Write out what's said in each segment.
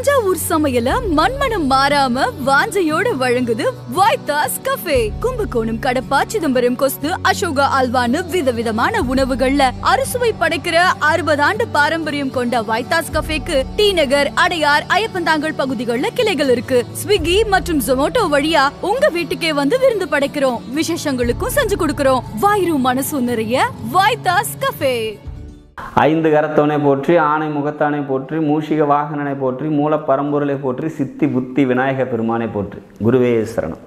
தஞ்சாவூர் சமையல மண்மனம் மாறாம வாஞ்சையோட வழங்குது வைத்தாஸ் கஃபே கும்பகோணம் கடப்பா சிதம்பரம் கொஸ்து அசோகா அல்வான்னு விதவிதமான உணவுகள்ல அறுசுவை படைக்கிற அறுபது ஆண்டு பாரம்பரியம் கொண்ட வைத்தாஸ் கஃபேக்கு டி நகர் அடையார் ஐயப்பந்தாங்கல் பகுதிகளில் கிளைகள் இருக்கு ஸ்விக்கி மற்றும் ஜொமோட்டோ வழியா உங்க வீட்டுக்கே வந்து விருந்து படைக்கிறோம் விசேஷங்களுக்கும் செஞ்சு கொடுக்கிறோம் வாயிரும் மனசும் நிறைய வைத்தாஸ் கஃபே ஐந்து கரத்தவனை போற்றி ஆணை முகத்தானை போற்றி மூஷிக வாகனனை போற்றி மூலப்பரம்பொருளை போற்றி சித்தி புத்தி விநாயக பெருமானை போற்றி குருவே சரணம்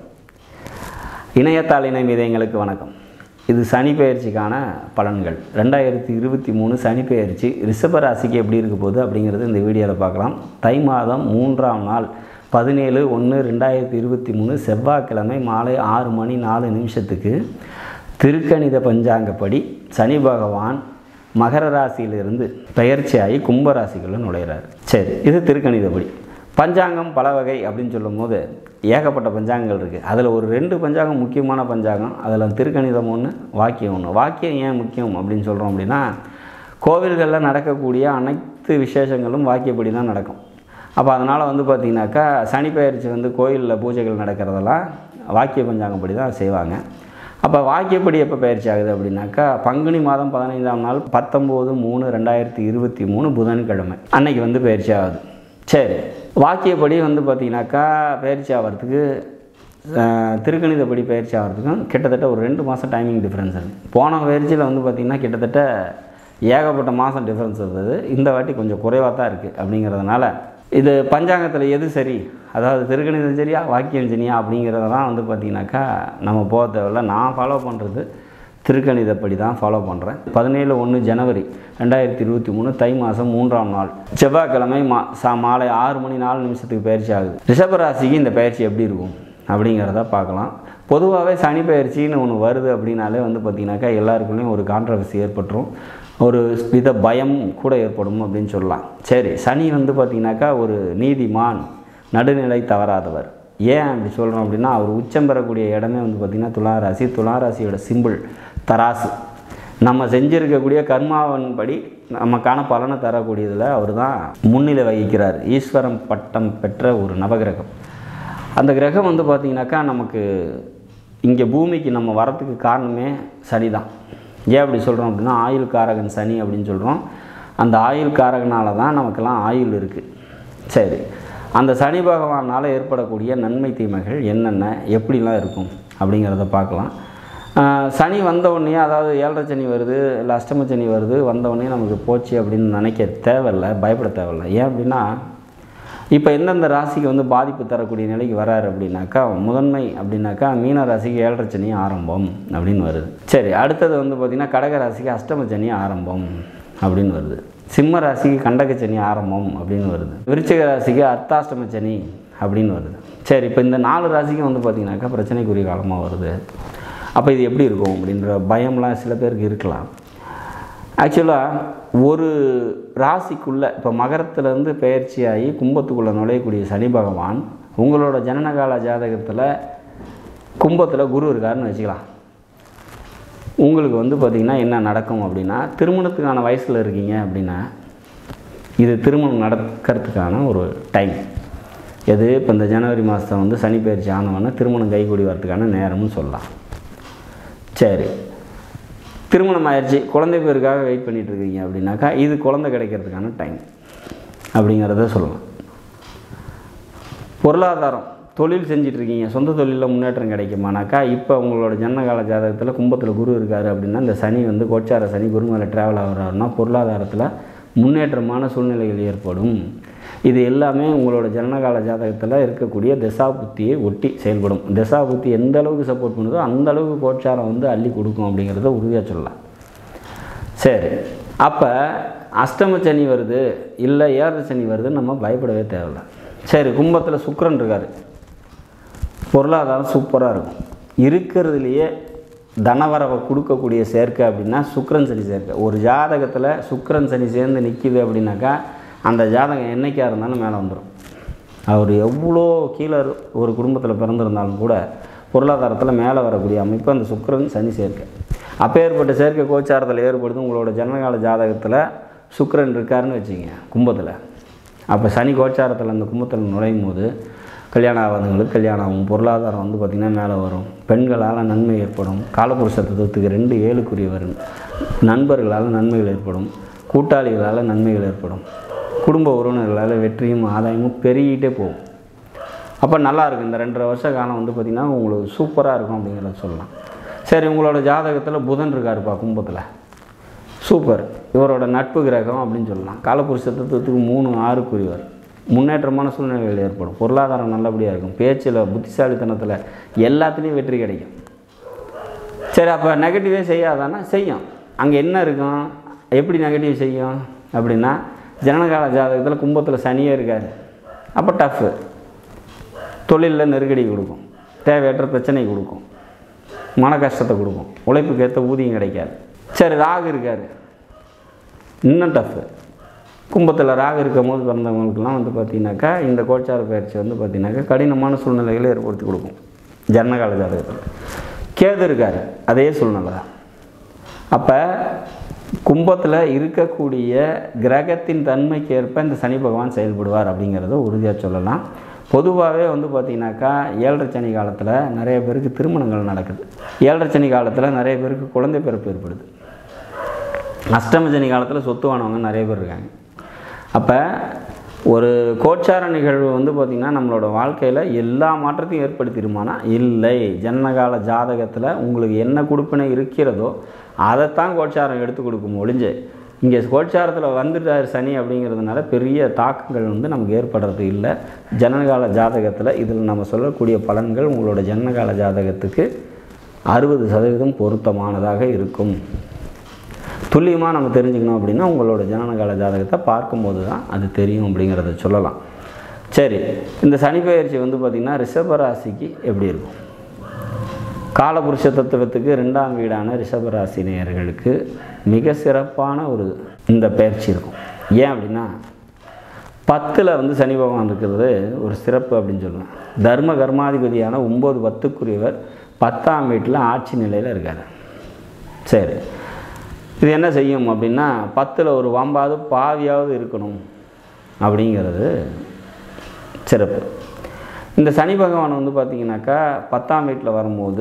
இணையத்தாள் இணை மீதங்களுக்கு வணக்கம் இது சனி பெயர்ச்சிக்கான பலன்கள் ரெண்டாயிரத்தி இருபத்தி மூணு சனி பெயர்ச்சி ரிஷப ராசிக்கு எப்படி இருக்க போகுது அப்படிங்கிறது இந்த வீடியோவில் பார்க்கலாம் தை மாதம் மூன்றாம் நாள் பதினேழு ஒன்று ரெண்டாயிரத்தி இருபத்தி மூணு செவ்வாய்க்கிழமை மாலை ஆறு மணி நாலு நிமிஷத்துக்கு திருக்கணித பஞ்சாங்கப்படி சனி பகவான் மகர ராசியிலிருந்து பெயர்ச்சியாகி கும்ப ராசிக்குள்ள நுழையிறார் சரி இது திருக்கணிதப்படி பஞ்சாங்கம் பல வகை அப்படின்னு சொல்லும்போது ஏகப்பட்ட பஞ்சாங்கங்கள் இருக்குது அதில் ஒரு ரெண்டு பஞ்சாங்கம் முக்கியமான பஞ்சாங்கம் அதில் திருக்கணிதம் ஒன்று வாக்கியம் ஒன்று வாக்கியம் ஏன் முக்கியம் அப்படின்னு சொல்கிறோம் அப்படின்னா கோவில்களில் நடக்கக்கூடிய அனைத்து விசேஷங்களும் வாக்கியப்படி தான் நடக்கும் அப்போ அதனால் வந்து பார்த்திங்கனாக்கா சனி பெயர்ச்சி வந்து கோயிலில் பூஜைகள் நடக்கிறதெல்லாம் வாக்கிய பஞ்சாங்கப்படி தான் செய்வாங்க அப்போ வாக்கியப்படி எப்போ பயிற்சி ஆகுது அப்படின்னாக்கா பங்குனி மாதம் பதினைந்தாம் நாள் பத்தொம்போது மூணு ரெண்டாயிரத்தி இருபத்தி மூணு புதன்கிழமை அன்னைக்கு வந்து பயிற்சி ஆகுது சரி வாக்கியப்படி வந்து பார்த்திங்கனாக்கா பயிற்சி ஆகிறதுக்கு அஹ், திருக்கணிதப்படி பயிற்சி ஆகிறதுக்கும் கிட்டத்தட்ட ஒரு ரெண்டு மாதம் டைமிங் டிஃப்ரென்ஸ் இருக்குது போன பயிற்சியில் வந்து பார்த்திங்கன்னா கிட்டத்தட்ட ஏகப்பட்ட மாதம் டிஃப்ரென்ஸ் இருந்தது இந்த வாட்டி கொஞ்சம் குறைவாக தான் இருக்குது அப்படிங்கிறதுனால இது பஞ்சாங்கத்தில் எது சரி அதாவது திருக்கணிதம் சரியா வாக்கியம் சரியா அப்படிங்கிறதெல்லாம் வந்து பார்த்திங்கனாக்கா நம்ம போக தேவையில்ல நான் ஃபாலோ பண்ணுறது திருக்கணிதப்படி தான் ஃபாலோ பண்ணுறேன் பதினேழு ஒன்று ஜனவரி ரெண்டாயிரத்தி இருபத்தி மூணு தை மாதம் மூன்றாம் நாள் செவ்வாய்க்கிழமை மா சா மாலை ஆறு மணி நாலு நிமிஷத்துக்கு பயிற்சி ஆகுது ரிஷபராசிக்கு இந்த பயிற்சி எப்படி இருக்கும் அப்படிங்கிறத பார்க்கலாம் பொதுவாகவே சனி பயிற்சின்னு ஒன்று வருது அப்படின்னாலே வந்து பார்த்திங்கனாக்கா எல்லாருக்குள்ளேயும் ஒரு கான்ட்ரவர்சி ஏற்பட்டுரும் ஒரு வித பயம் கூட ஏற்படும் அப்படின்னு சொல்லலாம் சரி சனி வந்து பார்த்திங்கனாக்கா ஒரு நீதிமான் நடுநிலை தவறாதவர் ஏன் அப்படி சொல்கிறோம் அப்படின்னா அவர் உச்சம் பெறக்கூடிய இடமே வந்து பார்த்திங்கன்னா துளாராசி துளாராசியோட சிம்பிள் தராசு நம்ம செஞ்சிருக்கக்கூடிய கர்மாவின் படி நமக்கான பலனை தரக்கூடியதில் அவர் தான் முன்னிலை வகிக்கிறார் ஈஸ்வரம் பட்டம் பெற்ற ஒரு நவகிரகம் அந்த கிரகம் வந்து பார்த்திங்கனாக்கா நமக்கு இங்கே பூமிக்கு நம்ம வரத்துக்கு காரணமே சனி தான் ஏன் அப்படி சொல்கிறோம் அப்படின்னா ஆயுள் காரகன் சனி அப்படின்னு சொல்கிறோம் அந்த ஆயுள் காரகனால தான் நமக்கெல்லாம் ஆயுள் இருக்குது சரி அந்த சனி பகவானால் ஏற்படக்கூடிய நன்மை தீமைகள் என்னென்ன எப்படிலாம் இருக்கும் அப்படிங்கிறத பார்க்கலாம் ஆஹ் சனி வந்த உடனே அதாவது ஏழரை சனி வருது இல்லை அஷ்டம சனி வருது வந்த உடனே நமக்கு போச்சு அப்படின்னு நினைக்க தேவையில்லை பயப்பட தேவையில்லை ஏன் அப்படின்னா இப்போ எந்தெந்த ராசிக்கு வந்து பாதிப்பு தரக்கூடிய நிலைக்கு வராரு அப்படின்னாக்கா முதன்மை அப்படின்னாக்கா மீன ராசிக்கு ஏழரை சனி ஆரம்பம் அப்படின்னு வருது சரி அடுத்தது வந்து பார்த்திங்கன்னா கடக ராசிக்கு அஷ்டம சனி ஆரம்பம் அப்படின்னு வருது சிம்ம ராசிக்கு கண்டக சனி ஆரம்பம் அப்படின்னு வருது விருச்சிக ராசிக்கு அர்த்தாஷ்டம சனி அப்படின்னு வருது சரி இப்போ இந்த நாலு ராசிக்கும் வந்து பார்த்திங்கனாக்கா பிரச்சனைக்குரிய காலமாக வருது அப்போ இது எப்படி இருக்கும் அப்படின்ற பயம்லாம் சில பேருக்கு இருக்கலாம் ஆக்சுவலாக ஒரு ராசிக்குள்ளே இப்போ மகரத்துலேருந்து பெயர்ச்சியாகி கும்பத்துக்குள்ளே நுழையக்கூடிய சனி பகவான் உங்களோட ஜனனகால ஜாதகத்தில் கும்பத்தில் குரு இருக்காருன்னு வச்சுக்கலாம் உங்களுக்கு வந்து பார்த்திங்கன்னா என்ன நடக்கும் அப்படின்னா திருமணத்துக்கான வயசில் இருக்கீங்க அப்படின்னா இது திருமணம் நடக்கிறதுக்கான ஒரு டைம் எது இப்போ இந்த ஜனவரி மாதம் வந்து சனி பயிற்சி ஆனவொன்னே திருமணம் கைகூடி வரதுக்கான நேரம்னு சொல்லலாம் சரி திருமணம் ஆயிடுச்சு குழந்தை பேருக்காக வெயிட் பண்ணிட்டு இருக்கீங்க அப்படின்னாக்கா இது குழந்தை கிடைக்கிறதுக்கான டைம் அப்படிங்கிறத சொல்லலாம் பொருளாதாரம் தொழில் செஞ்சுட்டு இருக்கீங்க சொந்த தொழிலில் முன்னேற்றம் கிடைக்குமானாக்கா இப்போ உங்களோட ஜனனகால ஜாதகத்தில் கும்பத்தில் குரு இருக்கார் அப்படின்னா இந்த சனி வந்து கோச்சார சனி குரு மேலே ட்ராவல் ஆகிறாருன்னா பொருளாதாரத்தில் முன்னேற்றமான சூழ்நிலைகள் ஏற்படும் இது எல்லாமே உங்களோட ஜனனகால ஜாதகத்தில் இருக்கக்கூடிய திசா புத்தியை ஒட்டி செயல்படும் திசா புத்தி எந்த அளவுக்கு சப்போர்ட் பண்ணுதோ அந்த அளவுக்கு கோச்சாரம் வந்து அள்ளி கொடுக்கும் அப்படிங்கிறத உறுதியாக சொல்லலாம் சரி அப்போ அஷ்டம சனி வருது இல்லை ஏழரை சனி வருதுன்னு நம்ம பயப்படவே தேவையில்ல சரி கும்பத்தில் சுக்கிரன் இருக்கார் பொருளாதாரம் சூப்பராக இருக்கும் இருக்கிறதுலையே தனவரவை கொடுக்கக்கூடிய சேர்க்கை அப்படின்னா சுக்கிரன் சனி சேர்க்கை ஒரு ஜாதகத்தில் சுக்கிரன் சனி சேர்ந்து நிற்கிது அப்படின்னாக்கா அந்த ஜாதகம் என்னைக்காக இருந்தாலும் மேலே வந்துடும் அவர் எவ்வளோ கீழே ஒரு குடும்பத்தில் பிறந்திருந்தாலும் கூட பொருளாதாரத்தில் மேலே வரக்கூடிய அமைப்பு அந்த சுக்கிரன் சனி சேர்க்கை அப்பேற்பட்ட சேர்க்கை கோச்சாரத்தில் ஏற்படுது உங்களோட ஜனனகால ஜாதகத்தில் சுக்கிரன் இருக்காருன்னு வச்சுங்க கும்பத்தில் அப்போ சனி கோச்சாரத்தில் அந்த கும்பத்தில் நுழையும் போது கல்யாணம் ஆகாதவங்களுக்கு கல்யாணம் ஆகும் பொருளாதாரம் வந்து பார்த்திங்கன்னா மேலே வரும் பெண்களால் நன்மை ஏற்படும் காலபுருஷ தத்துவத்துக்கு ரெண்டு ஏழுக்குரியவர் நண்பர்களால் நன்மைகள் ஏற்படும் கூட்டாளிகளால் நன்மைகள் ஏற்படும் குடும்ப உறவினர்களால் வெற்றியும் ஆதாயமும் பெருகிட்டே போகும் அப்போ நல்லா இருக்கும் இந்த ரெண்டரை வருஷ காலம் வந்து பார்த்திங்கன்னா உங்களுக்கு சூப்பராக இருக்கும் அப்படிங்கிறத சொல்லலாம் சரி உங்களோட ஜாதகத்தில் புதன் இருக்காருப்பா கும்பத்தில் சூப்பர் இவரோட நட்பு கிரகம் அப்படின்னு சொல்லலாம் காலபுருஷ தத்துவத்துக்கு மூணு ஆறுக்குரியவர் முன்னேற்றமான சூழ்நிலைகள் ஏற்படும் பொருளாதாரம் நல்லபடியாக இருக்கும் பேச்சில் புத்திசாலித்தனத்தில் எல்லாத்துலேயும் வெற்றி கிடைக்கும் சரி அப்போ நெகட்டிவே செய்யாதானா செய்யும் அங்கே என்ன இருக்கும் எப்படி நெகட்டிவ் செய்யும் அப்படின்னா ஜனனகால ஜாதகத்தில் கும்பத்தில் சனியே இருக்காது அப்போ டஃப்பு தொழிலில் நெருக்கடி கொடுக்கும் தேவையற்ற பிரச்சனை கொடுக்கும் மன கஷ்டத்தை கொடுக்கும் உழைப்புக்கு ஏற்ற ஊதியம் கிடைக்காது சரி ராகு இருக்கார் இன்னும் டஃப்பு கும்பத்தில் ராகு இருக்கும் போது பிறந்தவங்களுக்குலாம் வந்து பார்த்திங்கனாக்கா இந்த கோச்சார பயிற்சி வந்து பார்த்திங்கனாக்கா கடினமான சூழ்நிலைகளை ஏற்படுத்தி கொடுக்கும் ஜனனகால ஜாதகத்தில் கேது இருக்கார் அதே சூழ்நிலை தான் அப்போ கும்பத்தில் இருக்கக்கூடிய கிரகத்தின் தன்மைக்கு ஏற்ப இந்த சனி பகவான் செயல்படுவார் அப்படிங்கிறத உறுதியாக சொல்லலாம் பொதுவாகவே வந்து பார்த்திங்கனாக்கா ஏழரை சனி காலத்தில் நிறைய பேருக்கு திருமணங்கள் நடக்குது ஏழரை சனி காலத்தில் நிறைய பேருக்கு குழந்தை பிறப்பு ஏற்படுது அஷ்டம சனி காலத்தில் சொத்துவானவங்க நிறைய பேர் இருக்காங்க அப்போ ஒரு கோச்சார நிகழ்வு வந்து பார்த்திங்கன்னா நம்மளோட வாழ்க்கையில் எல்லா மாற்றத்தையும் ஏற்படுத்திடுமானா இல்லை ஜனனகால ஜாதகத்தில் உங்களுக்கு என்ன கொடுப்பினை இருக்கிறதோ அதைத்தான் கோச்சாரம் எடுத்து கொடுக்கும் ஒழிஞ்சு இங்கே கோச்சாரத்தில் வந்துட்டார் சனி அப்படிங்கிறதுனால பெரிய தாக்கங்கள் வந்து நமக்கு ஏற்படுறது இல்லை ஜனனகால ஜாதகத்தில் இதில் நம்ம சொல்லக்கூடிய பலன்கள் உங்களோட ஜனனகால ஜாதகத்துக்கு அறுபது சதவீதம் பொருத்தமானதாக இருக்கும் துல்லியமாக நம்ம தெரிஞ்சுக்கணும் அப்படின்னா உங்களோட ஜனனகால ஜாதகத்தை பார்க்கும்போது தான் அது தெரியும் அப்படிங்கிறத சொல்லலாம் சரி இந்த சனி பெயர்ச்சி வந்து பார்த்திங்கன்னா ரிஷபராசிக்கு எப்படி இருக்கும் காலபுருஷ தத்துவத்துக்கு ரெண்டாம் வீடான ரிஷபராசி நேயர்களுக்கு மிக சிறப்பான ஒரு இந்த பயிற்சி இருக்கும் ஏன் அப்படின்னா பத்தில் வந்து சனி பகவான் இருக்கிறது ஒரு சிறப்பு அப்படின்னு சொல்லுவேன் தர்ம கர்மாதிபதியான ஒம்பது பத்துக்குரியவர் பத்தாம் வீட்டில் ஆட்சி நிலையில் இருக்கார் சரி இது என்ன செய்யும் அப்படின்னா பத்தில் ஒரு வம்பாவது பாவியாவது இருக்கணும் அப்படிங்கிறது சிறப்பு இந்த சனி பகவான் வந்து பார்த்திங்கனாக்கா பத்தாம் வீட்டில் வரும்போது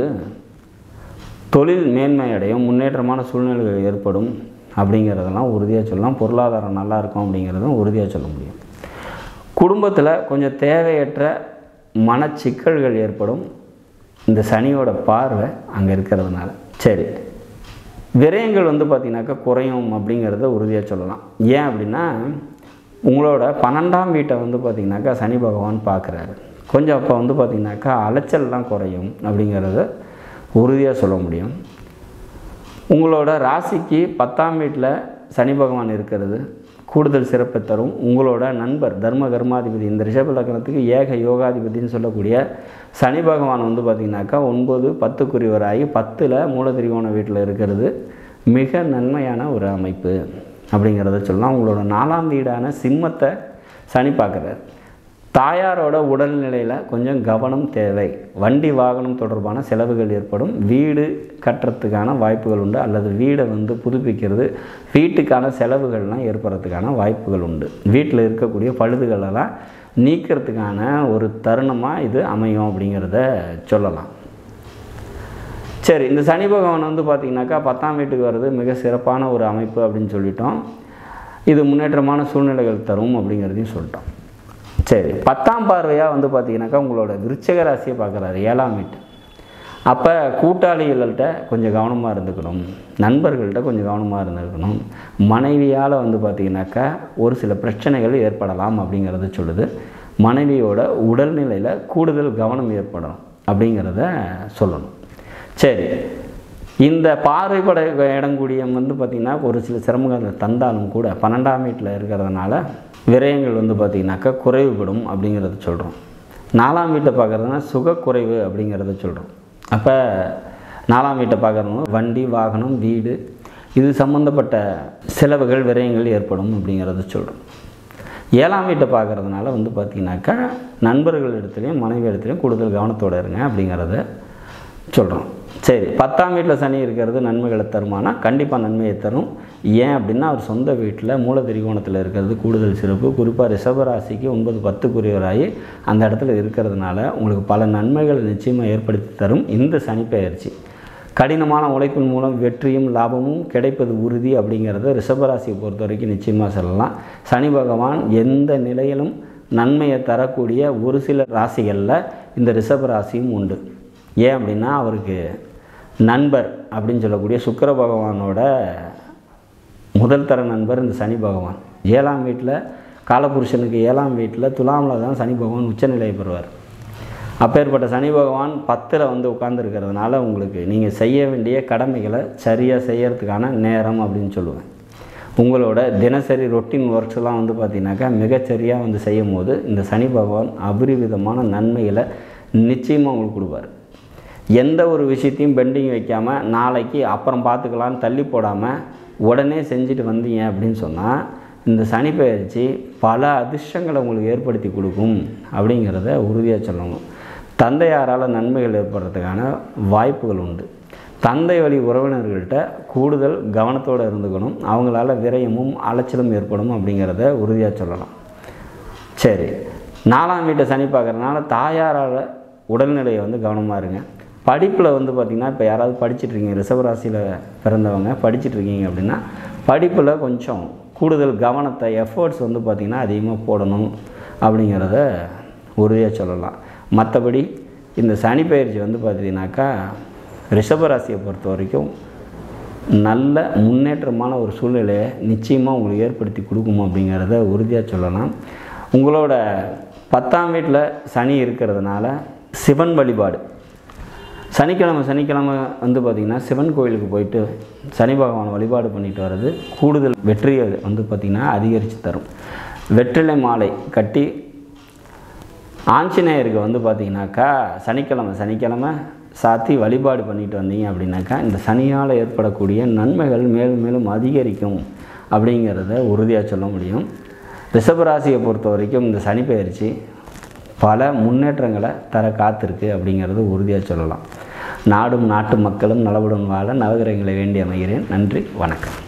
தொழில் மேன்மை அடையும் முன்னேற்றமான சூழ்நிலைகள் ஏற்படும் அப்படிங்கிறதெல்லாம் உறுதியாக சொல்லலாம் பொருளாதாரம் நல்லா இருக்கும் அப்படிங்கிறதும் உறுதியாக சொல்ல முடியும் குடும்பத்தில் கொஞ்சம் தேவையற்ற மனச்சிக்கல்கள் ஏற்படும் இந்த சனியோட பார்வை அங்கே இருக்கிறதுனால சரி விரயங்கள் வந்து பார்த்திங்கனாக்கா குறையும் அப்படிங்கிறத உறுதியாக சொல்லலாம் ஏன் அப்படின்னா உங்களோட பன்னெண்டாம் வீட்டை வந்து பார்த்திங்கனாக்கா சனி பகவான் பார்க்குறாரு கொஞ்சம் அப்போ வந்து பார்த்திங்கனாக்கா அலைச்சல்லாம் குறையும் அப்படிங்கிறத உறுதியாக சொல்ல முடியும் உங்களோட ராசிக்கு பத்தாம் வீட்டில் சனி பகவான் இருக்கிறது கூடுதல் சிறப்பை தரும் உங்களோட நண்பர் தர்ம கர்மாதிபதி இந்த ரிஷப லக்னத்துக்கு ஏக யோகாதிபதினு சொல்லக்கூடிய சனி பகவான் வந்து பார்த்திங்கனாக்கா ஒன்பது பத்துக்குரியவராகி பத்தில் மூலதிரிகோண வீட்டில் இருக்கிறது மிக நன்மையான ஒரு அமைப்பு அப்படிங்கிறத சொல்லலாம் உங்களோட நாலாம் வீடான சிம்மத்தை சனி பார்க்குறாரு தாயாரோட உடல்நிலையில் கொஞ்சம் கவனம் தேவை வண்டி வாகனம் தொடர்பான செலவுகள் ஏற்படும் வீடு கட்டுறதுக்கான வாய்ப்புகள் உண்டு அல்லது வீடை வந்து புதுப்பிக்கிறது வீட்டுக்கான செலவுகள்லாம் ஏற்படுறதுக்கான வாய்ப்புகள் உண்டு வீட்டில் இருக்கக்கூடிய பழுதுகளெல்லாம் நீக்கிறதுக்கான ஒரு தருணமாக இது அமையும் அப்படிங்கிறத சொல்லலாம் சரி இந்த சனி பகவான் வந்து பார்த்திங்கனாக்கா பத்தாம் வீட்டுக்கு வர்றது மிக சிறப்பான ஒரு அமைப்பு அப்படின்னு சொல்லிட்டோம் இது முன்னேற்றமான சூழ்நிலைகள் தரும் அப்படிங்கிறதையும் சொல்லிட்டோம் சரி பத்தாம் பார்வையாக வந்து பார்த்தீங்கன்னாக்கா உங்களோட விருச்சக ராசியை பார்க்குறாரு ஏழாம் வீட்டு அப்போ கூட்டாளிகள்கிட்ட கொஞ்சம் கவனமாக இருந்துக்கணும் நண்பர்கள்ட்ட கொஞ்சம் கவனமாக இருந்துக்கணும் மனைவியால் வந்து பார்த்திங்கனாக்கா ஒரு சில பிரச்சனைகள் ஏற்படலாம் அப்படிங்கிறத சொல்லுது மனைவியோட உடல்நிலையில் கூடுதல் கவனம் ஏற்படணும் அப்படிங்கிறத சொல்லணும் சரி இந்த பார்வைப்பட இடங்கூடிய வந்து பார்த்திங்கன்னா ஒரு சில சிரமங்கள் தந்தாலும் கூட பன்னெண்டாம் வீட்டில் இருக்கிறதுனால விரயங்கள் வந்து பார்த்திங்கனாக்கா குறைவுபடும் அப்படிங்கிறத சொல்கிறோம் நாலாம் வீட்டை பார்க்குறதுனா சுகக்குறைவு அப்படிங்கிறத சொல்கிறோம் அப்போ நாலாம் வீட்டை பார்க்குறவங்க வண்டி வாகனம் வீடு இது சம்மந்தப்பட்ட செலவுகள் விரயங்கள் ஏற்படும் அப்படிங்கிறத சொல்கிறோம் ஏழாம் வீட்டை பார்க்குறதுனால வந்து பார்த்திங்கனாக்கா நண்பர்கள் இடத்துலையும் மனைவி இடத்துலையும் கூடுதல் கவனத்தோடு இருங்க அப்படிங்கிறத சொல்கிறோம் சரி பத்தாம் வீட்டில் சனி இருக்கிறது நன்மைகளை தருமானா கண்டிப்பாக நன்மையை தரும் ஏன் அப்படின்னா அவர் சொந்த வீட்டில் மூல திரிகோணத்தில் இருக்கிறது கூடுதல் சிறப்பு குறிப்பாக ரிஷபராசிக்கு ஒன்பது பத்துக்குரியவராகி அந்த இடத்துல இருக்கிறதுனால உங்களுக்கு பல நன்மைகளை நிச்சயமாக ஏற்படுத்தி தரும் இந்த சனிப்பெயர்ச்சி கடினமான உழைப்பின் மூலம் வெற்றியும் லாபமும் கிடைப்பது உறுதி அப்படிங்கிறத ரிஷபராசியை பொறுத்த வரைக்கும் நிச்சயமாக சொல்லலாம் சனி பகவான் எந்த நிலையிலும் நன்மையை தரக்கூடிய ஒரு சில ராசிகளில் இந்த ரிஷபராசியும் உண்டு ஏன் அப்படின்னா அவருக்கு நண்பர் அப்படின்னு சொல்லக்கூடிய சுக்கிர பகவானோட முதல் தர நண்பர் இந்த சனி பகவான் ஏழாம் வீட்டில் காலபுருஷனுக்கு ஏழாம் வீட்டில் துலாமில் தான் சனி பகவான் உச்சநிலையை பெறுவார் அப்பேற்பட்ட சனி பகவான் பத்தில் வந்து உட்கார்ந்துருக்கிறதுனால உங்களுக்கு நீங்கள் செய்ய வேண்டிய கடமைகளை சரியாக செய்யறதுக்கான நேரம் அப்படின்னு சொல்லுவேன் உங்களோட தினசரி ரொட்டீன் ஒர்க்ஸ்லாம் வந்து பார்த்தீங்கன்னாக்கா மிகச்சரியாக வந்து செய்யும் போது இந்த சனி பகவான் அபரிவிதமான நன்மைகளை நிச்சயமாக உங்களுக்கு கொடுப்பார் எந்த ஒரு விஷயத்தையும் பெண்டிங் வைக்காமல் நாளைக்கு அப்புறம் பார்த்துக்கலான்னு தள்ளி போடாமல் உடனே செஞ்சுட்டு வந்தீங்க அப்படின்னு சொன்னால் இந்த சனி பெயர்ச்சி பல அதிர்ஷ்டங்களை உங்களுக்கு ஏற்படுத்தி கொடுக்கும் அப்படிங்கிறத உறுதியாக சொல்லணும் தந்தையாரால் நன்மைகள் ஏற்படுறதுக்கான வாய்ப்புகள் உண்டு தந்தை வழி உறவினர்கள்ட்ட கூடுதல் கவனத்தோடு இருந்துக்கணும் அவங்களால விரயமும் அலைச்சலும் ஏற்படும் அப்படிங்கிறத உறுதியாக சொல்லலாம் சரி நாலாம் வீட்டை சனி பார்க்குறதுனால தாயாரால் உடல்நிலையை வந்து கவனமாக இருங்க படிப்பில் வந்து பார்த்திங்கன்னா இப்போ யாராவது படிச்சிட்ருக்கீங்க ரிஷபராசியில் பிறந்தவங்க படிச்சிட்ருக்கீங்க அப்படின்னா படிப்பில் கொஞ்சம் கூடுதல் கவனத்தை எஃபர்ட்ஸ் வந்து பார்த்திங்கன்னா அதிகமாக போடணும் அப்படிங்கிறத உறுதியாக சொல்லலாம் மற்றபடி இந்த சனி பயிற்சி வந்து பார்த்திங்கனாக்கா ரிஷபராசியை பொறுத்த வரைக்கும் நல்ல முன்னேற்றமான ஒரு சூழ்நிலையை நிச்சயமாக உங்களுக்கு ஏற்படுத்தி கொடுக்கும் அப்படிங்கிறத உறுதியாக சொல்லலாம் உங்களோட பத்தாம் வீட்டில் சனி இருக்கிறதுனால சிவன் வழிபாடு சனிக்கிழமை சனிக்கிழமை வந்து பார்த்திங்கன்னா சிவன் கோயிலுக்கு போயிட்டு சனி பகவான் வழிபாடு பண்ணிட்டு வர்றது கூடுதல் வெற்றியை வந்து பார்த்திங்கன்னா அதிகரித்து தரும் வெற்றிலை மாலை கட்டி ஆஞ்சநேயருக்கு வந்து பார்த்திங்கனாக்கா சனிக்கிழமை சனிக்கிழமை சாத்தி வழிபாடு பண்ணிட்டு வந்தீங்க அப்படின்னாக்கா இந்த சனியால் ஏற்படக்கூடிய நன்மைகள் மேலும் மேலும் அதிகரிக்கும் அப்படிங்கிறத உறுதியாக சொல்ல முடியும் ரிஷபராசியை பொறுத்த வரைக்கும் இந்த சனி பயிற்சி பல முன்னேற்றங்களை தர காத்திருக்கு அப்படிங்கிறது உறுதியாக சொல்லலாம் நாடும் நாட்டு மக்களும் நலவுடன் வாழ நவகிரகங்களை வேண்டி அமைகிறேன் நன்றி வணக்கம்